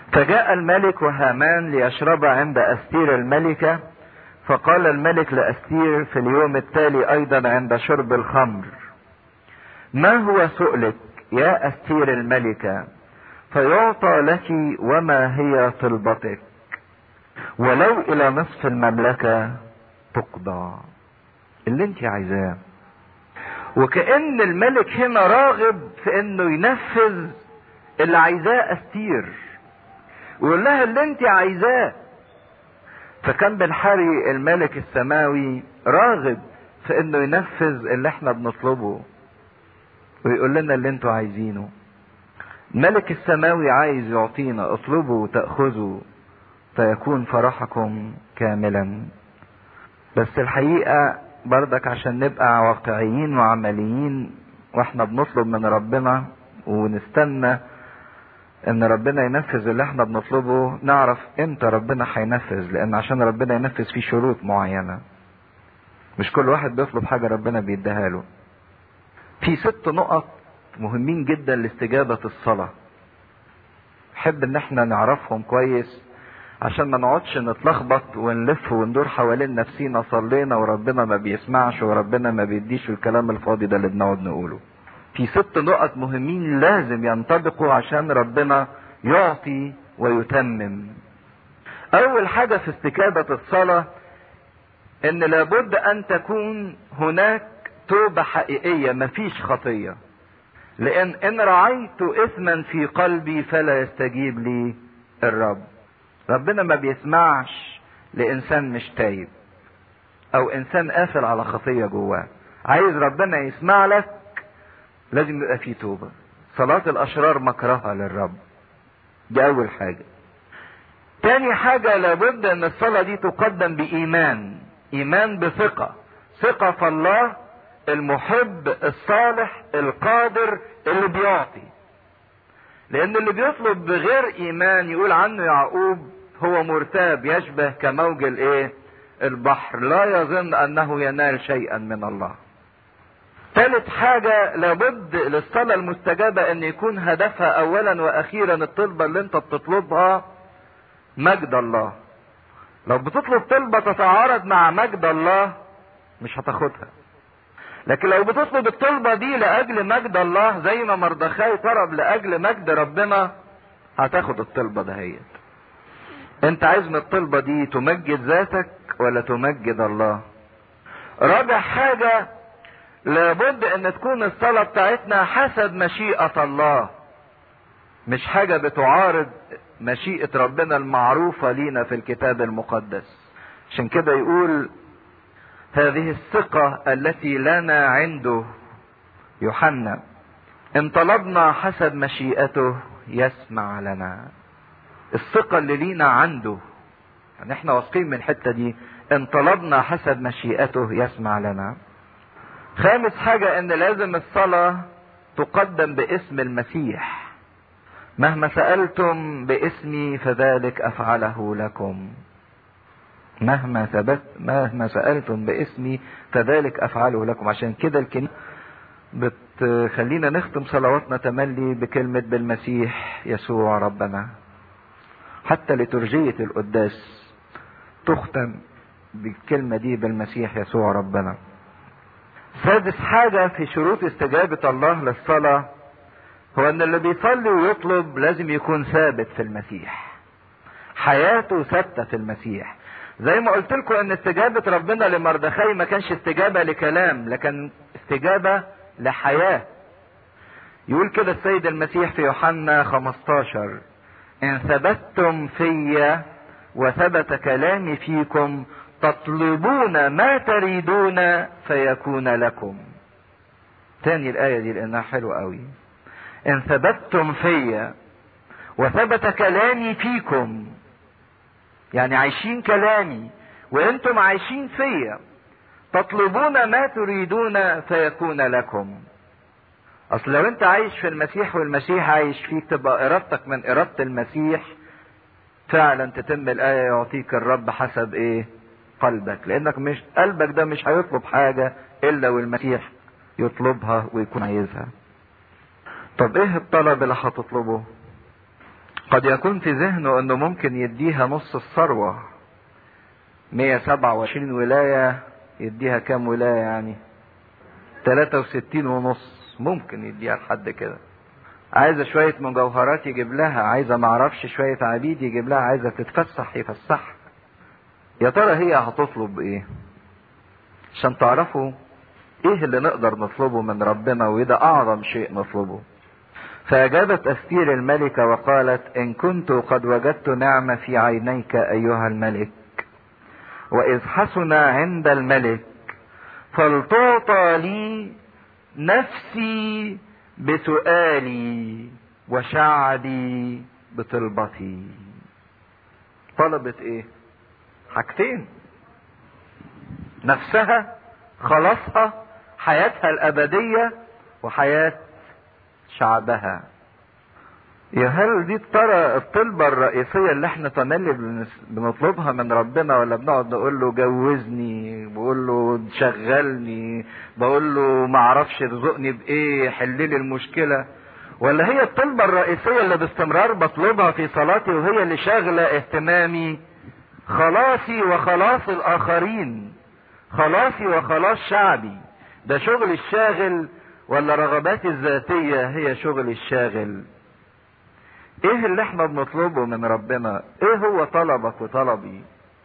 فجاء الملك وهامان ليشرب عند أستير الملكة فقال الملك لأستير في اليوم التالي أيضا عند شرب الخمر ما هو سؤلك يا أستير الملكة فيعطى لك وما هي طلبتك ولو إلى نصف المملكة تقضى اللي انت عايزاه وكأن الملك هنا راغب في انه ينفذ اللي عايزاه استير ويقول لها اللي انت عايزاه فكان بالحري الملك السماوي راغب في انه ينفذ اللي احنا بنطلبه ويقول لنا اللي انتوا عايزينه الملك السماوي عايز يعطينا اطلبوا تأخذوا فيكون فرحكم كاملا بس الحقيقة بردك عشان نبقى واقعيين وعمليين واحنا بنطلب من ربنا ونستنى ان ربنا ينفذ اللي احنا بنطلبه نعرف امتى ربنا هينفذ لان عشان ربنا ينفذ في شروط معينة مش كل واحد بيطلب حاجة ربنا بيديها له في ست نقط مهمين جدا لاستجابة الصلاة احب ان احنا نعرفهم كويس عشان ما نقعدش نتلخبط ونلف وندور حوالين نفسينا صلينا وربنا ما بيسمعش وربنا ما بيديش الكلام الفاضي ده اللي بنقعد نقوله في ست نقط مهمين لازم ينطبقوا عشان ربنا يعطي ويتمم اول حاجة في استجابة الصلاة ان لابد ان تكون هناك توبة حقيقية مفيش خطية لان ان رعيت اثما في قلبي فلا يستجيب لي الرب ربنا ما بيسمعش لانسان مش تايب او انسان قافل على خطيه جواه عايز ربنا يسمع لك لازم يبقى فيه توبه صلاه الاشرار مكرهه للرب دي اول حاجه تاني حاجه لابد ان الصلاه دي تقدم بايمان ايمان بثقه ثقه في الله المحب الصالح القادر اللي بيعطي لان اللي بيطلب بغير ايمان يقول عنه يعقوب هو مرتاب يشبه كموج الايه البحر لا يظن انه ينال شيئا من الله ثالث حاجة لابد للصلاة المستجابة ان يكون هدفها اولا واخيرا الطلبة اللي انت بتطلبها مجد الله لو بتطلب طلبة تتعارض مع مجد الله مش هتاخدها لكن لو بتطلب الطلبة دي لأجل مجد الله زي ما مردخاي طلب لأجل مجد ربنا هتاخد الطلبة دهيت انت عايز من الطلبة دي تمجد ذاتك ولا تمجد الله رابع حاجة لابد ان تكون الصلاة بتاعتنا حسب مشيئة الله مش حاجة بتعارض مشيئة ربنا المعروفة لينا في الكتاب المقدس عشان كده يقول هذه الثقة التي لنا عنده يوحنا ان طلبنا حسب مشيئته يسمع لنا الثقة اللي لينا عنده يعني احنا واثقين من الحتة دي ان طلبنا حسب مشيئته يسمع لنا خامس حاجة ان لازم الصلاة تقدم باسم المسيح مهما سألتم باسمي فذلك افعله لكم مهما ثبت مهما سألتم باسمي فذلك أفعله لكم عشان كده الكنيسة بتخلينا نختم صلواتنا تملي بكلمة بالمسيح يسوع ربنا حتى لترجية القداس تختم بالكلمة دي بالمسيح يسوع ربنا سادس حاجة في شروط استجابة الله للصلاة هو ان اللي بيصلي ويطلب لازم يكون ثابت في المسيح حياته ثابتة في المسيح زي ما قلت لكم ان استجابة ربنا لمردخاي ما كانش استجابة لكلام لكن استجابة لحياة يقول كده السيد المسيح في يوحنا 15 ان ثبتتم في وثبت كلامي فيكم تطلبون ما تريدون فيكون لكم تاني الآية دي لأنها حلوة قوي إن ثبتتم في وثبت كلامي فيكم يعني عايشين كلامي وانتم عايشين فيا تطلبون ما تريدون فيكون لكم اصل لو انت عايش في المسيح والمسيح عايش فيك تبقى ارادتك من ارادة المسيح فعلا تتم الايه يعطيك الرب حسب ايه قلبك لانك مش قلبك ده مش هيطلب حاجة الا والمسيح يطلبها ويكون عايزها طب ايه الطلب اللي هتطلبه قد يكون في ذهنه انه ممكن يديها نص الثروة 127 ولاية يديها كام ولاية يعني 63 ونص ممكن يديها لحد كده عايزة شوية مجوهرات يجيب لها عايزة معرفش شوية عبيد يجيب لها عايزة تتفسح يفسحها يا ترى هي هتطلب ايه عشان تعرفوا ايه اللي نقدر نطلبه من ربنا وده اعظم شيء نطلبه فاجابت استير الملكة وقالت ان كنت قد وجدت نعمة في عينيك ايها الملك واذ حسن عند الملك فلتعطى لي نفسي بسؤالي وشعبي بطلبتي طلبت ايه حاجتين نفسها خلاصها حياتها الابدية وحياة شعبها يا هل دي ترى الطلبة الرئيسية اللي احنا تملي بنطلبها من ربنا ولا بنقعد نقول له جوزني بقول له شغلني بقول له معرفش ارزقني بايه حل لي المشكلة ولا هي الطلبة الرئيسية اللي باستمرار بطلبها في صلاتي وهي اللي شاغلة اهتمامي خلاصي وخلاص الاخرين خلاصي وخلاص شعبي ده شغل الشاغل ولا رغباتي الذاتية هي شغل الشاغل ايه اللي احنا بنطلبه من ربنا ايه هو طلبك وطلبي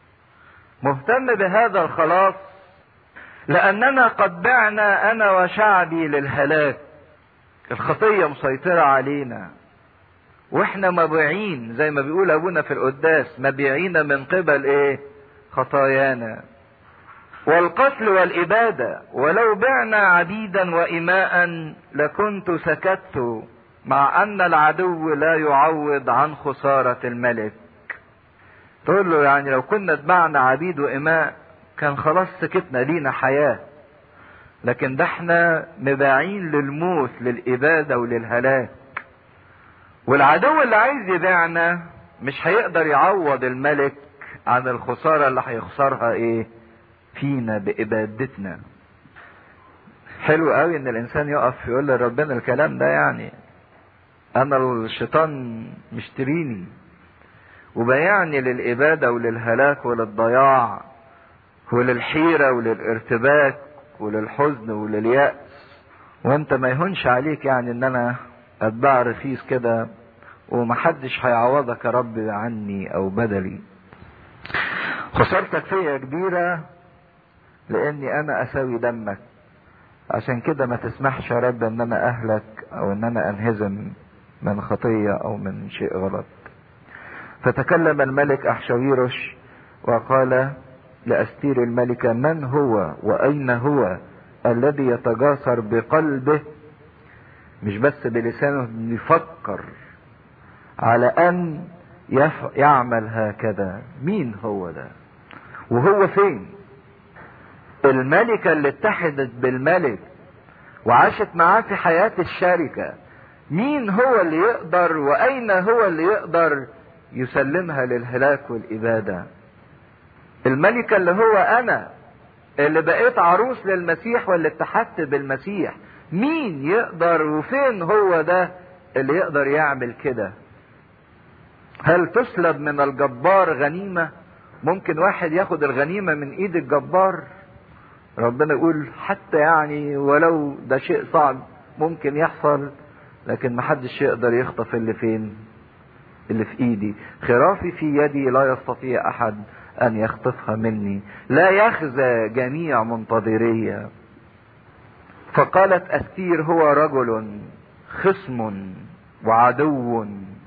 مهتم بهذا الخلاص لاننا قد بعنا انا وشعبي للهلاك الخطية مسيطرة علينا واحنا مبيعين زي ما بيقول ابونا في القداس مبيعين من قبل ايه خطايانا والقتل والابادة ولو بعنا عبيدا واماء لكنت سكت مع ان العدو لا يعوض عن خسارة الملك تقول له يعني لو كنا اتبعنا عبيد واماء كان خلاص سكتنا لينا حياة لكن ده احنا مباعين للموت للابادة وللهلاك والعدو اللي عايز يبيعنا مش هيقدر يعوض الملك عن الخسارة اللي هيخسرها ايه فينا بابادتنا حلو قوي ان الانسان يقف يقول لربنا الكلام ده يعني انا الشيطان مشتريني وبيعني للاباده وللهلاك وللضياع وللحيره وللارتباك وللحزن وللياس وانت ما يهونش عليك يعني ان انا اتباع رخيص كده ومحدش هيعوضك يا رب عني او بدلي خسارتك فيا كبيرة لاني انا اساوي دمك عشان كده ما تسمحش يا رب ان انا اهلك او ان انا انهزم من خطية او من شيء غلط فتكلم الملك احشويرش وقال لاستير الملكة من هو واين هو الذي يتجاسر بقلبه مش بس بلسانه يفكر على ان يف... يعمل هكذا مين هو ده وهو فين الملكة اللي اتحدت بالملك وعاشت معاه في حياة الشركة مين هو اللي يقدر واين هو اللي يقدر يسلمها للهلاك والابادة الملكة اللي هو انا اللي بقيت عروس للمسيح واللي اتحدت بالمسيح مين يقدر وفين هو ده اللي يقدر يعمل كده هل تسلب من الجبار غنيمة ممكن واحد ياخد الغنيمة من ايد الجبار ربنا يقول حتى يعني ولو ده شيء صعب ممكن يحصل لكن محدش يقدر يخطف اللي فين اللي في ايدي خرافي في يدي لا يستطيع احد ان يخطفها مني لا يخزى جميع منتظريه فقالت استير هو رجل خصم وعدو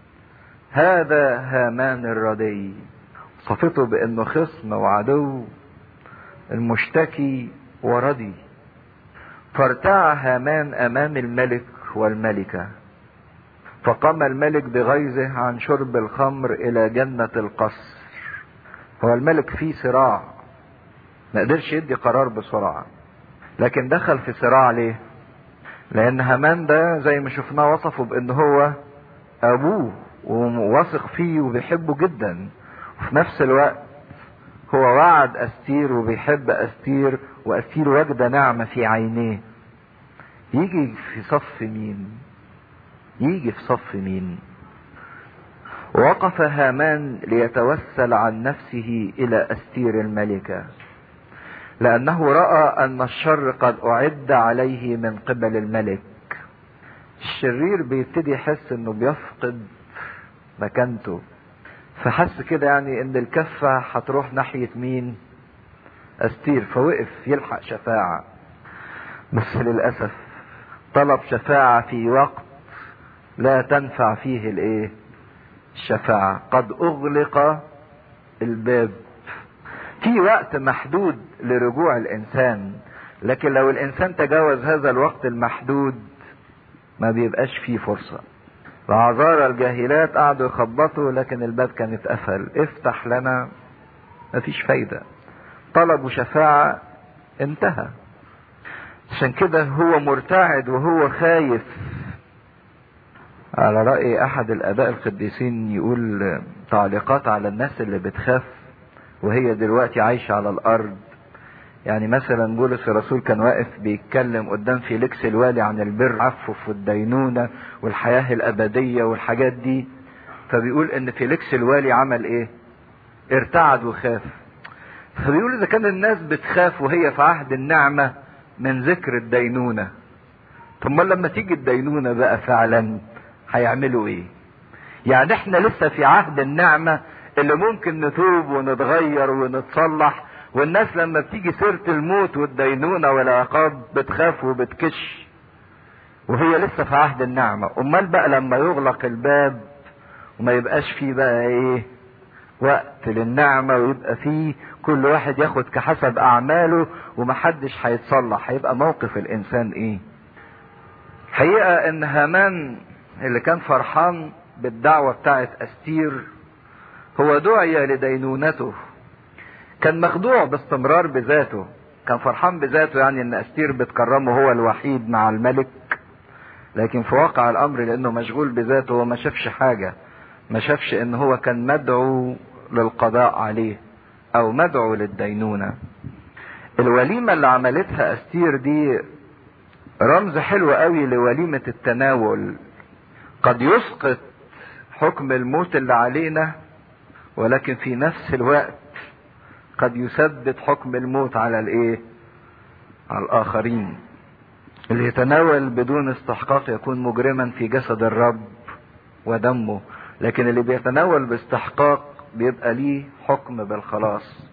هذا هامان الردي صفته بانه خصم وعدو المشتكي وردي فارتاع هامان امام الملك والملكه فقام الملك بغيظه عن شرب الخمر الى جنه القصر هو الملك فيه صراع ما قدرش يدي قرار بسرعه لكن دخل في صراع ليه لان هامان ده زي ما شفناه وصفه بان هو ابوه وواثق فيه وبيحبه جدا وفي نفس الوقت هو وعد استير وبيحب استير واستير واجده نعمه في عينيه يجي في صف مين يجي في صف مين وقف هامان ليتوسل عن نفسه الى استير الملكه لانه راى ان الشر قد اعد عليه من قبل الملك الشرير بيبتدي يحس انه بيفقد مكانته فحس كده يعني ان الكفة هتروح ناحية مين استير فوقف يلحق شفاعة بس للأسف طلب شفاعة في وقت لا تنفع فيه الايه الشفاعة قد اغلق الباب في وقت محدود لرجوع الانسان لكن لو الانسان تجاوز هذا الوقت المحدود ما بيبقاش فيه فرصة وعذارى الجاهلات قعدوا يخبطوا لكن الباب كان اتقفل افتح لنا مفيش فايدة طلبوا شفاعة انتهى عشان كده هو مرتعد وهو خايف على رأي أحد الآباء القديسين يقول تعليقات على الناس اللي بتخاف وهي دلوقتي عايشة على الأرض يعني مثلا بولس الرسول كان واقف بيتكلم قدام فيليكس الوالي عن البر عفف والدينونة والحياة الأبدية والحاجات دي فبيقول إن فيليكس الوالي عمل إيه؟ ارتعد وخاف فبيقول إذا كان الناس بتخاف وهي في عهد النعمة من ذكر الدينونة ثم لما تيجي الدينونة بقى فعلا هيعملوا إيه؟ يعني إحنا لسه في عهد النعمة اللي ممكن نتوب ونتغير ونتصلح والناس لما بتيجي سيرة الموت والدينونة والعقاب بتخاف وبتكش وهي لسه في عهد النعمة امال بقى لما يغلق الباب وما يبقاش فيه بقى ايه وقت للنعمة ويبقى فيه كل واحد ياخد كحسب اعماله ومحدش هيتصلح هيبقى موقف الانسان ايه حقيقة ان هامان اللي كان فرحان بالدعوة بتاعت استير هو دعي لدينونته كان مخدوع باستمرار بذاته كان فرحان بذاته يعني ان استير بتكرمه هو الوحيد مع الملك لكن في واقع الامر لانه مشغول بذاته هو ما شافش حاجة ما شافش ان هو كان مدعو للقضاء عليه او مدعو للدينونة الوليمة اللي عملتها استير دي رمز حلو قوي لوليمة التناول قد يسقط حكم الموت اللي علينا ولكن في نفس الوقت قد يثبت حكم الموت على الايه على الاخرين اللي يتناول بدون استحقاق يكون مجرما في جسد الرب ودمه لكن اللي بيتناول باستحقاق بيبقى ليه حكم بالخلاص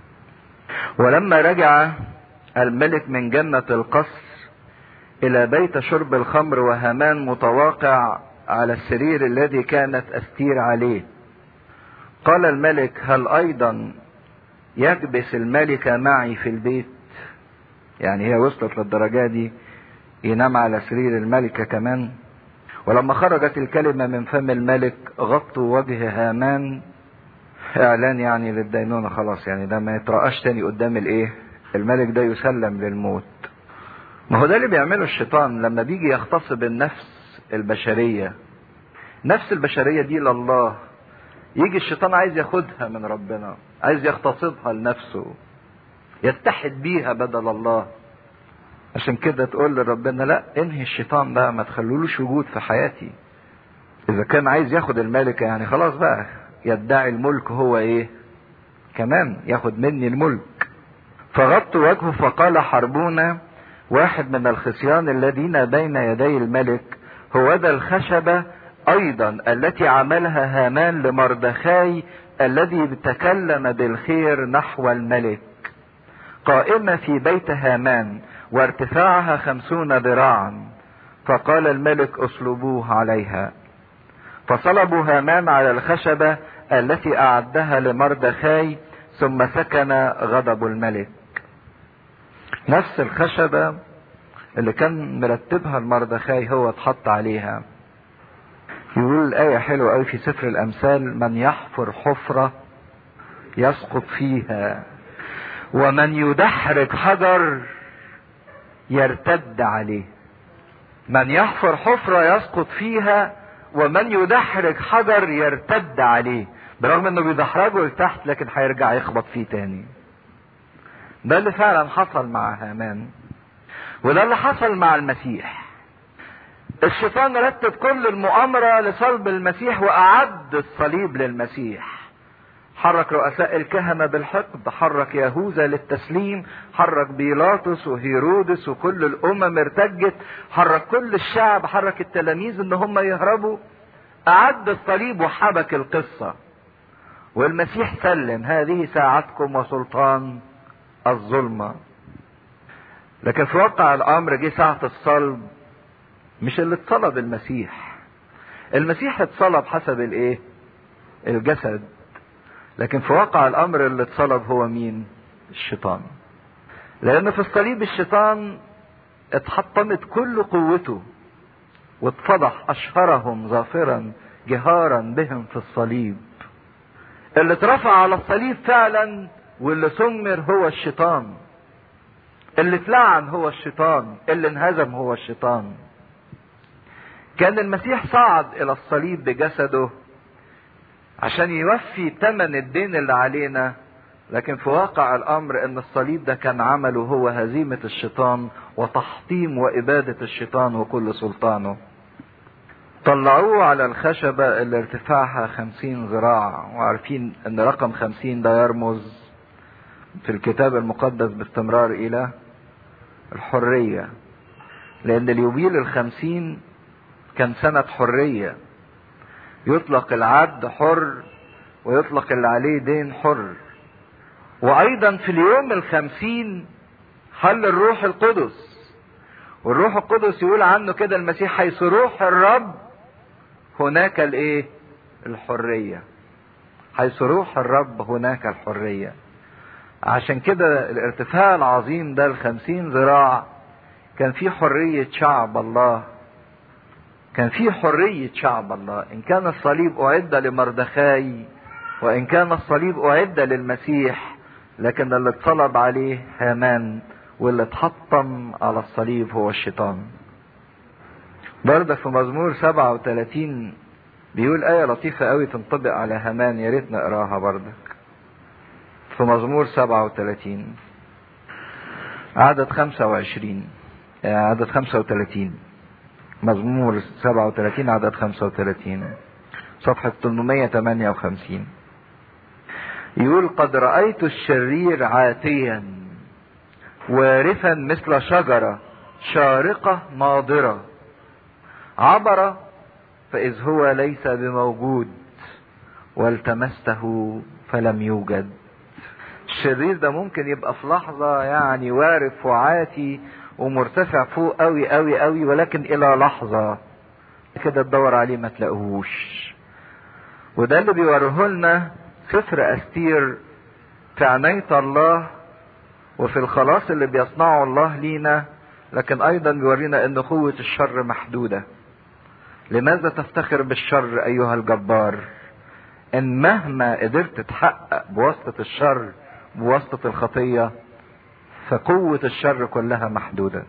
ولما رجع الملك من جنة القصر الى بيت شرب الخمر وهامان متواقع على السرير الذي كانت استير عليه قال الملك هل ايضا يكبس الملكة معي في البيت يعني هي وصلت للدرجة دي ينام على سرير الملكة كمان ولما خرجت الكلمة من فم الملك غطوا وجه هامان اعلان يعني للدينونة خلاص يعني ده ما يترقاش تاني قدام الايه الملك ده يسلم للموت ما هو ده اللي بيعمله الشيطان لما بيجي يغتصب النفس البشرية نفس البشرية دي لله يجي الشيطان عايز ياخدها من ربنا عايز يغتصبها لنفسه يتحد بيها بدل الله عشان كده تقول لربنا لا انهي الشيطان بقى ما تخلولوش وجود في حياتي اذا كان عايز ياخد الملكة يعني خلاص بقى يدعي الملك هو ايه كمان ياخد مني الملك فغطوا وجهه فقال حربونا واحد من الخصيان الذين بين يدي الملك هو ذا الخشبة ايضا التي عملها هامان لمردخاي الذي تكلم بالخير نحو الملك قائمة في بيت هامان وارتفاعها خمسون ذراعا فقال الملك اصلبوه عليها فصلبوا هامان على الخشبة التي اعدها لمردخاي ثم سكن غضب الملك نفس الخشبة اللي كان مرتبها المردخاي هو اتحط عليها يقول الآية حلوة قوي في سفر الأمثال من يحفر حفرة يسقط فيها ومن يدحرج حجر يرتد عليه من يحفر حفرة يسقط فيها ومن يدحرج حجر يرتد عليه برغم انه بيدحرجه لتحت لكن هيرجع يخبط فيه تاني ده اللي فعلا حصل مع هامان وده اللي حصل مع المسيح الشيطان رتب كل المؤامرة لصلب المسيح وأعد الصليب للمسيح حرك رؤساء الكهنة بالحقد حرك يهوذا للتسليم حرك بيلاطس وهيرودس وكل الأمم ارتجت حرك كل الشعب حرك التلاميذ ان هم يهربوا أعد الصليب وحبك القصة والمسيح سلم هذه ساعتكم وسلطان الظلمة لكن في واقع الأمر جه ساعة الصلب مش اللي اتصلب المسيح المسيح اتصلب حسب الايه الجسد لكن في واقع الامر اللي اتصلب هو مين الشيطان لان في الصليب الشيطان اتحطمت كل قوته واتفضح اشهرهم ظافرا جهارا بهم في الصليب اللي اترفع على الصليب فعلا واللي سمر هو الشيطان اللي اتلعن هو الشيطان اللي انهزم هو الشيطان كان المسيح صعد الى الصليب بجسده عشان يوفي ثمن الدين اللي علينا لكن في واقع الامر ان الصليب ده كان عمله هو هزيمة الشيطان وتحطيم وابادة الشيطان وكل سلطانه طلعوه على الخشبة اللي ارتفاعها خمسين ذراع وعارفين ان رقم خمسين ده يرمز في الكتاب المقدس باستمرار الى الحرية لان اليوبيل الخمسين كان سنة حرية يطلق العبد حر ويطلق اللي عليه دين حر وايضا في اليوم الخمسين حل الروح القدس والروح القدس يقول عنه كده المسيح حيث روح الرب هناك الايه الحرية حيث روح الرب هناك الحرية عشان كده الارتفاع العظيم ده الخمسين ذراع كان فيه حرية شعب الله كان في حرية شعب الله إن كان الصليب أعد لمردخاي وإن كان الصليب أعد للمسيح لكن اللي اتصلب عليه هامان واللي اتحطم على الصليب هو الشيطان برضه في مزمور 37 بيقول آية لطيفة قوي تنطبق على هامان يا ريت نقراها بردك في مزمور 37 عدد 25 عدد 35 مزمور 37 عدد 35 صفحة 858 يقول قد رأيت الشرير عاتيا وارفا مثل شجرة شارقة ناضرة عبر فإذ هو ليس بموجود والتمسته فلم يوجد الشرير ده ممكن يبقى في لحظة يعني وارف وعاتي ومرتفع فوق قوي قوي قوي ولكن الى لحظة كده تدور عليه ما تلاقوهوش وده اللي بيوريه لنا سفر استير في عناية الله وفي الخلاص اللي بيصنعه الله لينا لكن ايضا بيورينا ان قوة الشر محدودة لماذا تفتخر بالشر ايها الجبار ان مهما قدرت تحقق بواسطة الشر بواسطة الخطية فقوة الشر كلها محدودة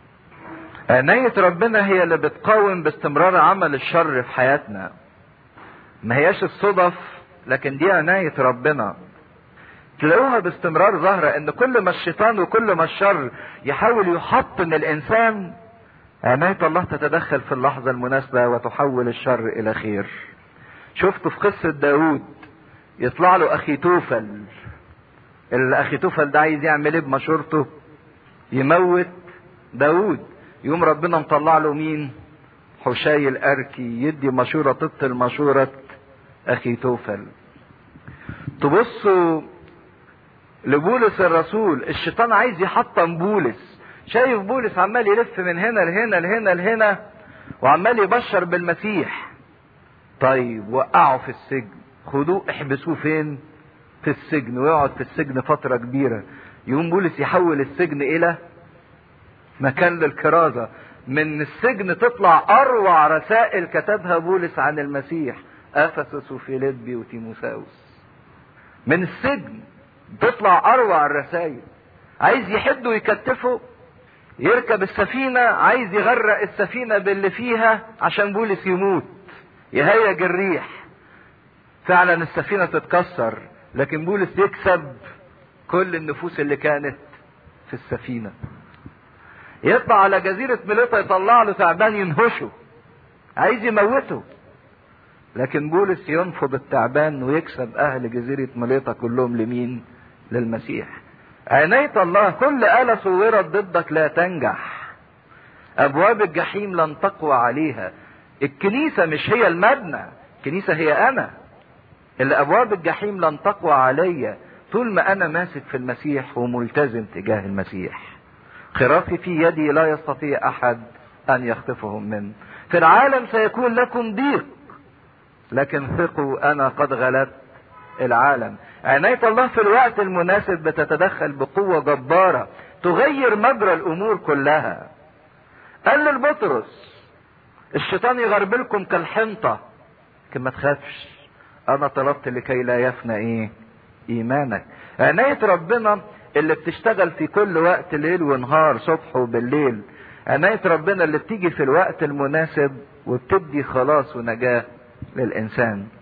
عناية ربنا هي اللي بتقاوم باستمرار عمل الشر في حياتنا ما هياش الصدف لكن دي عناية ربنا تلاقوها باستمرار ظاهرة ان كل ما الشيطان وكل ما الشر يحاول يحطم الانسان عناية الله تتدخل في اللحظة المناسبة وتحول الشر الى خير شفتوا في قصة داود يطلع له اخي توفل الاخي توفل ده عايز يعمل ايه بمشورته يموت داود يوم ربنا مطلع له مين حشاي الاركي يدي مشورة تبطل مشورة اخي توفل تبصوا لبولس الرسول الشيطان عايز يحطم بولس شايف بولس عمال يلف من هنا لهنا لهنا لهنا وعمال يبشر بالمسيح طيب وقعوا في السجن خدوه احبسوه فين في السجن ويقعد في السجن فترة كبيرة يقوم بولس يحول السجن الى مكان للكرازة من السجن تطلع اروع رسائل كتبها بولس عن المسيح افسس وفيليبي وتيموساوس من السجن تطلع اروع الرسائل عايز يحد ويكتفه يركب السفينة عايز يغرق السفينة باللي فيها عشان بولس يموت يهيج الريح فعلا السفينة تتكسر لكن بولس يكسب كل النفوس اللي كانت في السفينة يطلع على جزيرة ميليطا يطلع له تعبان ينهشه عايز يموته لكن بولس ينفض التعبان ويكسب اهل جزيرة مليطة كلهم لمين للمسيح عناية الله كل آلة صورت ضدك لا تنجح ابواب الجحيم لن تقوى عليها الكنيسة مش هي المبنى الكنيسة هي انا اللي ابواب الجحيم لن تقوى عليا طول ما انا ماسك في المسيح وملتزم تجاه المسيح خرافي في يدي لا يستطيع احد ان يخطفهم منه في العالم سيكون لكم ضيق لكن ثقوا انا قد غلبت العالم عناية الله في الوقت المناسب بتتدخل بقوة جبارة تغير مجرى الامور كلها قال للبطرس الشيطان يغربلكم كالحنطة لكن ما تخافش انا طلبت لكي لا يفنى ايه ايمانك عناية ربنا اللي بتشتغل في كل وقت ليل ونهار صبح وبالليل عناية ربنا اللي بتيجي في الوقت المناسب وبتدي خلاص ونجاة للإنسان